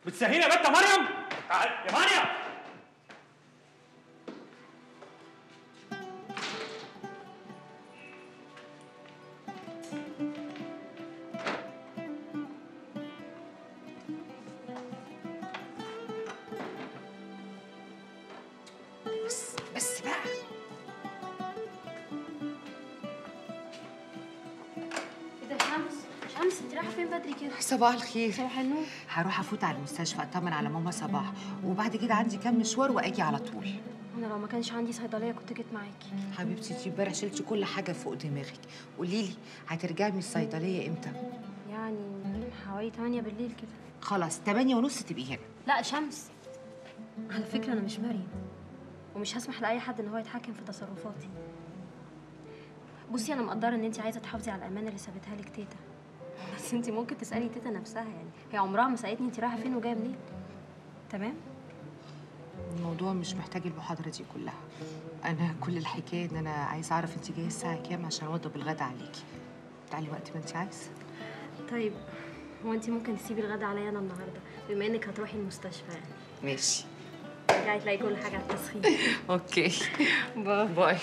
بتسهيني يا بنت يا مريم تعال يا مريم بس بس بقى ايه ده شمس شمس انت رايحه فين بدري كده صباح الخير صباح النور هروح افوت على المستشفى اطمن على ماما صباح وبعد كده عندي كام مشوار واجي على طول انا لو ما كانش عندي صيدليه كنت جيت معاكي حبيبتي انتي امبارح شلتي كل حاجه فوق دماغك قولي لي هترجعي من الصيدليه امتى يعني حوالي 8 بالليل كده خلاص 8 ونص تبقي هنا لا شمس على فكره انا مش مريم ومش هسمح لاي حد ان هو يتحكم في تصرفاتي بصي انا مقدره ان انت عايزه تحافظي على الامان اللي سابتها لك تيتا بس انت ممكن تسالي تيتا نفسها يعني هي عمرها ما سالتني انت رايحه فين وجايه منين تمام الموضوع مش محتاج المحاضره دي كلها انا كل الحكايه ان انا عايزه اعرف انت جايه الساعه كام عشان اوضب الغدا عليكي تعالي وقت ما انت عايزه طيب هو انت ممكن تسيبي الغدا عليا انا النهارده بما انك هتروحي المستشفى يعني ماشي ترجعي تلاقي كل حاجه على التسخين اوكي باي باي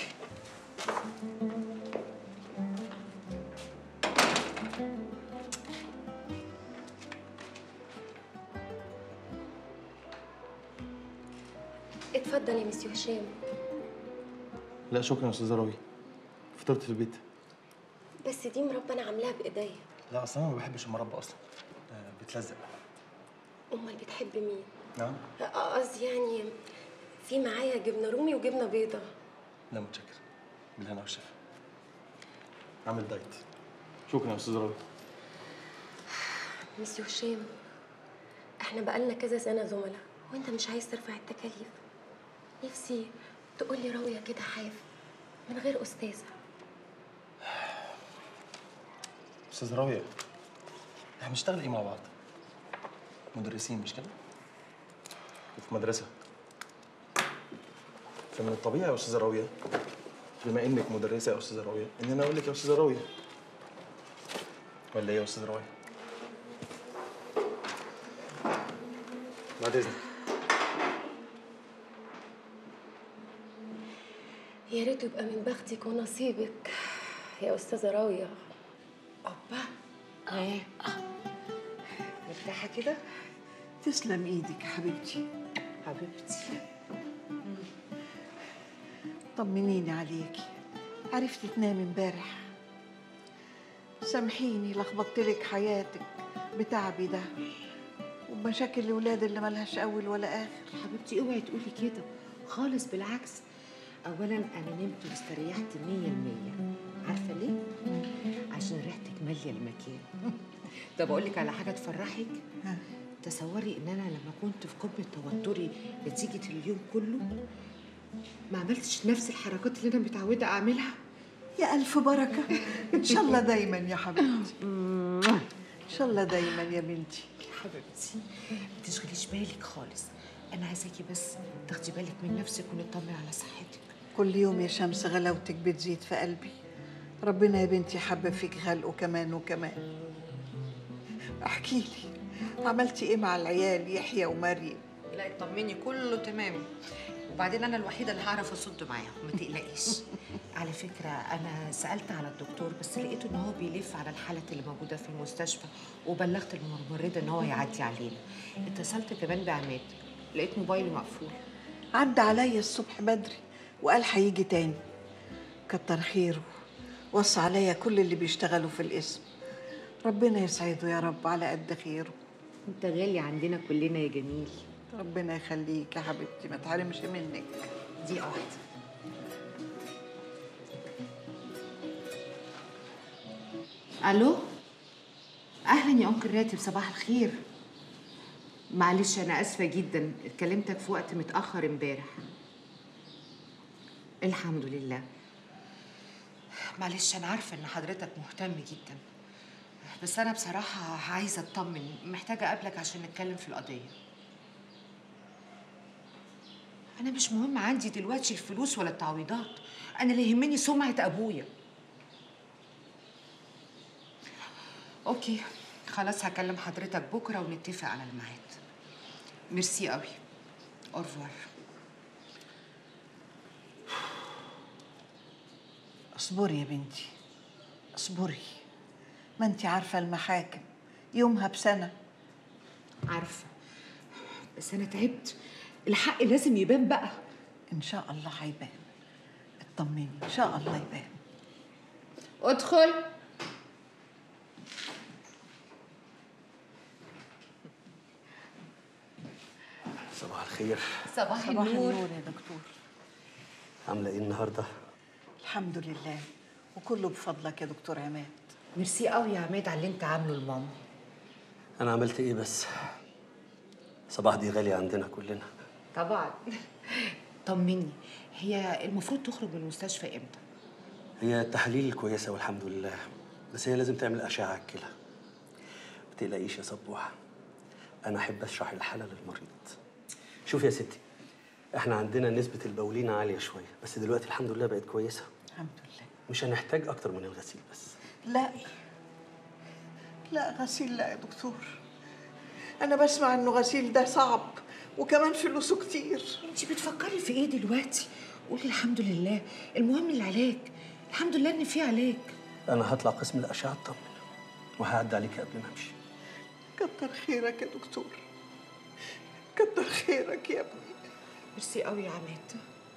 اتفضل يا مسيو هشام لا شكرا يا استاذه راوي فطرت في البيت بس دي مربى انا عاملاها بايديا لا اصلا انا ما بحبش المربى اصلا آه، بتلزق امال بتحب مين نعم آه، قصدي يعني في معايا جبنه رومي وجبنه بيضه لا متشكر بالهنا والشفا عامل دايت شكرا يا استاذه راوي مسيو هشام احنا بقالنا كذا سنه زملاء وانت مش عايز ترفع التكاليف نفسي تقول لي راويه كده حاف من غير استاذه استاذه راوية احنا بنشتغل ايه مع بعض مدرسين مش كده وفي مدرسه فمن الطبيعي يا استاذه راوية بما انك مدرسه يا استاذه راوية ان انا اقول لك يا استاذه راوية ولا ايه يا استاذه راوية بعد اذنك يا ريت يبقى من بختك ونصيبك يا استاذه راويه اوبا ايه مرتاحه كده تسلم ايدك يا حبيبتي حبيبتي طمنيني عليكي عرفتي تنامي امبارح سامحيني لخبطت لك حياتك بتعبي ده وبمشاكل الولاد اللي ملهاش اول ولا اخر حبيبتي اوعي تقولي كده خالص بالعكس اولا انا نمت واستريحت مية المية عارفه ليه عشان ريحتك ماليه المكان طب اقول لك على حاجه تفرحك ها. تصوري ان انا لما كنت في قمه توتري نتيجه اليوم كله ما عملتش نفس الحركات اللي انا متعوده اعملها يا الف بركه ان شاء الله دايما يا حبيبتي ان شاء الله دايما يا بنتي حبيبتي ما تشغليش بالك خالص انا عايزاكي بس تاخدي بالك من نفسك ونطمن على صحتك كل يوم يا شمس غلاوتك بتزيد في قلبي ربنا يا بنتي حبب فيك خلقه كمان وكمان احكي لي عملتي ايه مع العيال يحيى ومريم لا اطمني كله تمام وبعدين انا الوحيده اللي هعرف اصد معاهم ما تقلقيش على فكره انا سالت على الدكتور بس لقيته ان هو بيلف على الحالات اللي موجوده في المستشفى وبلغت الممرضه ان هو يعدي علينا اتصلت كمان بعماد لقيت موبايلي مقفول عدى عليا الصبح بدري وقال هيجي تاني كتر خيره وصى عليا كل اللي بيشتغلوا في الاسم ربنا يسعده يا رب على قد خيره انت غالي عندنا كلنا يا جميل ربنا يخليك يا حبيبتي ما تحرمش منك دي واحده الو اهلا يا انكل راتب صباح الخير معلش انا اسفه جدا اتكلمتك في وقت متاخر امبارح الحمد لله معلش انا عارفه ان حضرتك مهتم جدا بس انا بصراحه عايزه اطمن محتاجه اقابلك عشان نتكلم في القضيه انا مش مهم عندي دلوقتي الفلوس ولا التعويضات انا اللي يهمني سمعه ابويا اوكي خلاص هكلم حضرتك بكره ونتفق على الميعاد ميرسي قوي اورفوار اصبري يا بنتي اصبري ما انت عارفة المحاكم يومها بسنة عارفه بس انا تعبت الحق لازم يبان بقى ان شاء الله هيبان اطمني ان شاء الله يبان ادخل صباح الخير صباح صباح النور النور يا دكتور عامله ايه النهارده الحمد لله وكله بفضلك يا دكتور عماد ميرسي قوي يا عماد على اللي انت عامله لماما انا عملت ايه بس صباح دي غاليه عندنا كلنا طبعا طمني هي المفروض تخرج من المستشفى امتى هي التحاليل كويسه والحمد لله بس هي لازم تعمل اشعه على الكلى ما تقلقيش يا صبوحه انا احب اشرح الحاله للمريض شوف يا ستي احنا عندنا نسبه البولين عاليه شويه بس دلوقتي الحمد لله بقت كويسه الحمد لله مش هنحتاج اكتر من الغسيل بس لا لا غسيل لا يا دكتور انا بسمع انه غسيل ده صعب وكمان فلوسه كتير انت بتفكري في ايه دلوقتي قولي الحمد لله المهم العلاج الحمد لله ان في علاج انا هطلع قسم الاشعه اطمن وهعدي عليك قبل ما امشي كتر خيرك يا دكتور كتر خيرك يا ابني ميرسي قوي يا عماد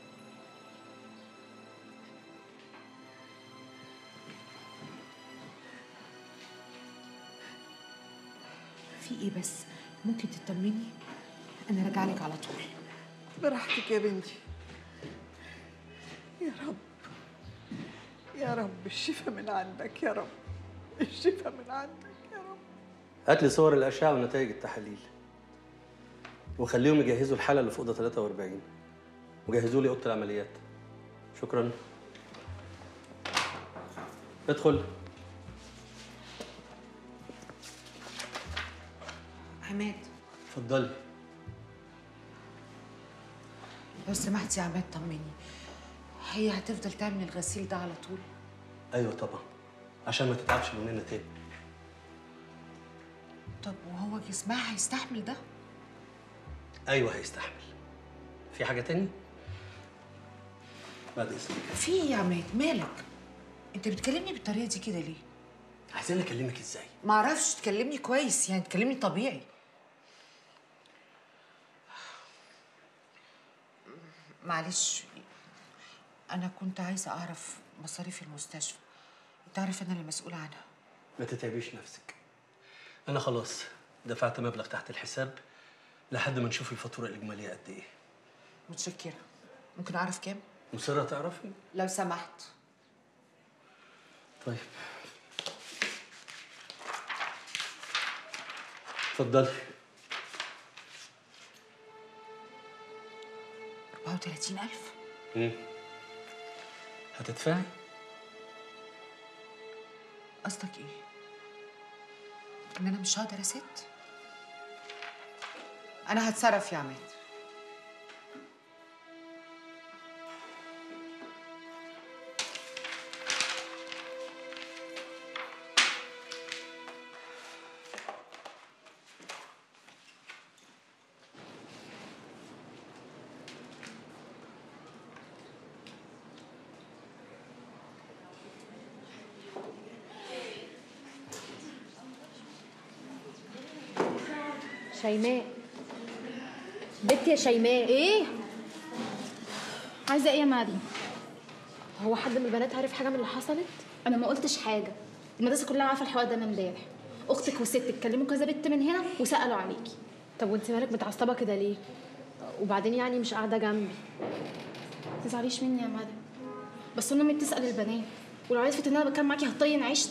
في ايه بس ممكن تطمني انا راجعه لك على طول براحتك يا بنتي يا رب يا رب الشفا من عندك يا رب الشفا من عندك يا رب هات لي صور الاشعه ونتائج التحاليل وخليهم يجهزوا الحاله اللي في اوضه 43 وجهزوا لي اوضه العمليات شكرا ادخل عماد اتفضلي لو سمحت يا عماد طمني هي هتفضل تعمل الغسيل ده على طول ايوه طبعا عشان ما تتعبش مننا تاني طب وهو جسمها هيستحمل ده ايوه هيستحمل في حاجه تاني بعد اذنك في ايه يا عماد مالك انت بتكلمني بالطريقه دي كده ليه عايزين اكلمك ازاي ما اعرفش تكلمني كويس يعني تكلمني طبيعي معلش انا كنت عايزه اعرف مصاريف المستشفى انت عارف انا اللي مسؤوله عنها ما تتعبيش نفسك انا خلاص دفعت مبلغ تحت الحساب لحد ما نشوف الفاتوره الاجماليه قد ايه متشكره ممكن اعرف كام مصره تعرفي لو سمحت طيب اتفضلي 34000 مم. هتدفعي قصدك ايه ان انا مش هقدر اسد انا هتصرف يا عماد شيماء بنتي يا شيماء ايه عايزه ايه يا مريم هو حد من البنات عارف حاجه من اللي حصلت انا ما قلتش حاجه المدرسه كلها عارفه الحوار ده من امبارح اختك وستك كلموا كذا بنت من هنا وسالوا عليكي طب وانت مالك متعصبه كده ليه وبعدين يعني مش قاعده جنبي ما تزعليش مني يا مريم بس انا امي بتسال البنات ولو عرفت ان انا بتكلم معاكي هتطين عشت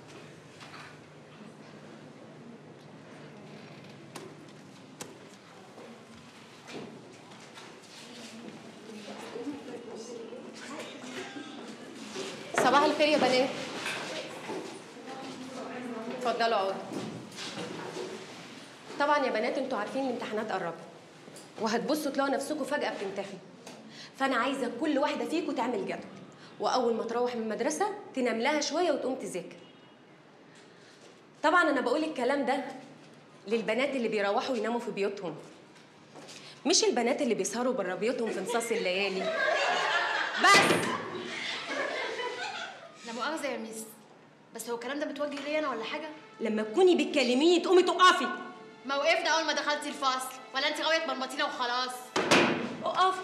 صباح الخير يا بنات اتفضلوا اقعدوا طبعا يا بنات انتوا عارفين الامتحانات قربت وهتبصوا تلاقوا نفسكم فجأة بتمتحنوا فأنا عايزة كل واحدة فيكم تعمل جدول وأول ما تروح من المدرسة تنام لها شوية وتقوم تذاكر طبعا أنا بقول الكلام ده للبنات اللي بيروحوا يناموا في بيوتهم مش البنات اللي بيسهروا بره بيوتهم في نصاص الليالي بس لا مؤاخذه يا ميس بس هو الكلام ده متوجه ليا انا ولا حاجه لما تكوني بتكلميني تقومي تقفي ما وقفنا اول ما دخلتي الفصل ولا انت غاويه تمرمطينا وخلاص اقفي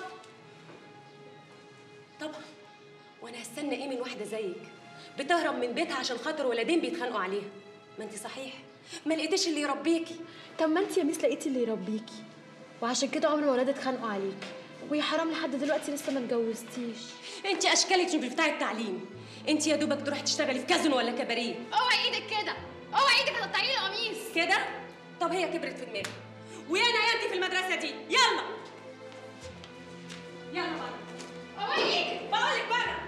طبعا وانا هستنى ايه من واحده زيك بتهرب من بيتها عشان خاطر ولدين بيتخانقوا عليها ما انت صحيح ما لقيتيش اللي يربيكي طب ما انت يا ميس لقيتي اللي يربيكي وعشان كده عمر ما ولاد اتخانقوا عليكي ويا حرام لحد دلوقتي لسه ما اتجوزتيش انت اشكالك مش بتاع التعليم انت يا دوبك تروحي تشتغلي في كازينو ولا كباريه اوعي ايدك كده اوعي ايدك هتقطعي لي القميص كده طب هي كبرت في دماغي وانا يا انت في المدرسه دي يلا يلا بره اوعي ايدك بقول لك بره